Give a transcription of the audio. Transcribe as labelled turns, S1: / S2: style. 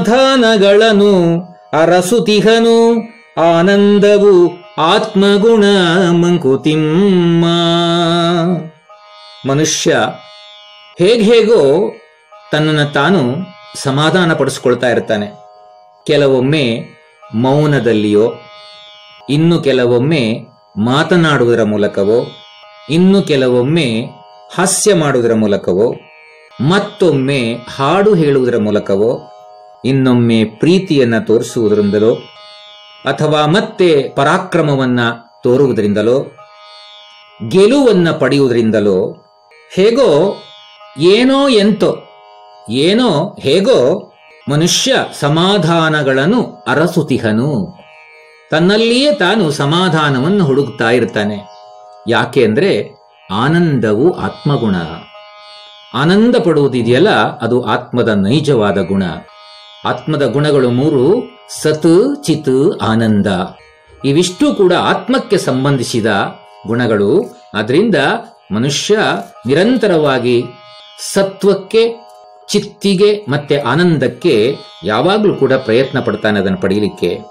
S1: ಧಾನಗಳನ್ನು ಅರಸುತಿಹನು ಆನಂದವು ಆತ್ಮಗುಣ ಮಂಕುತಿಮ್ಮ ಮನುಷ್ಯ ಹೇಗೋ ತನ್ನನ್ನು ತಾನು ಸಮಾಧಾನ ಪಡಿಸ್ಕೊಳ್ತಾ ಇರ್ತಾನೆ ಕೆಲವೊಮ್ಮೆ ಮೌನದಲ್ಲಿಯೋ ಇನ್ನು ಕೆಲವೊಮ್ಮೆ ಮಾತನಾಡುವುದರ ಮೂಲಕವೋ ಇನ್ನು ಕೆಲವೊಮ್ಮೆ ಹಾಸ್ಯ ಮಾಡುವುದರ ಮೂಲಕವೋ ಮತ್ತೊಮ್ಮೆ ಹಾಡು ಹೇಳುವುದರ ಮೂಲಕವೋ ಇನ್ನೊಮ್ಮೆ ಪ್ರೀತಿಯನ್ನ ತೋರಿಸುವುದರಿಂದಲೋ ಅಥವಾ ಮತ್ತೆ ಪರಾಕ್ರಮವನ್ನ ತೋರುವುದರಿಂದಲೋ ಗೆಲುವನ್ನ ಪಡೆಯುವುದರಿಂದಲೋ ಹೇಗೋ ಏನೋ ಎಂತೋ ಏನೋ ಹೇಗೋ ಮನುಷ್ಯ ಸಮಾಧಾನಗಳನ್ನು ಅರಸುತಿಹನು ತನ್ನಲ್ಲಿಯೇ ತಾನು ಸಮಾಧಾನವನ್ನು ಹುಡುಕ್ತಾ ಇರ್ತಾನೆ ಯಾಕೆ ಅಂದ್ರೆ ಆನಂದವು ಆತ್ಮಗುಣ ಆನಂದ ಪಡುವುದಿದೆಯಲ್ಲ ಅದು ಆತ್ಮದ ನೈಜವಾದ ಗುಣ ಆತ್ಮದ ಗುಣಗಳು ಮೂರು ಸತ್ ಚಿತ್ ಆನಂದ ಇವಿಷ್ಟು ಕೂಡ ಆತ್ಮಕ್ಕೆ ಸಂಬಂಧಿಸಿದ ಗುಣಗಳು ಅದರಿಂದ ಮನುಷ್ಯ ನಿರಂತರವಾಗಿ ಸತ್ವಕ್ಕೆ ಚಿತ್ತಿಗೆ ಮತ್ತೆ ಆನಂದಕ್ಕೆ ಯಾವಾಗಲೂ ಕೂಡ ಪ್ರಯತ್ನ ಪಡ್ತಾನೆ ಅದನ್ನು ಪಡೆಯಲಿಕ್ಕೆ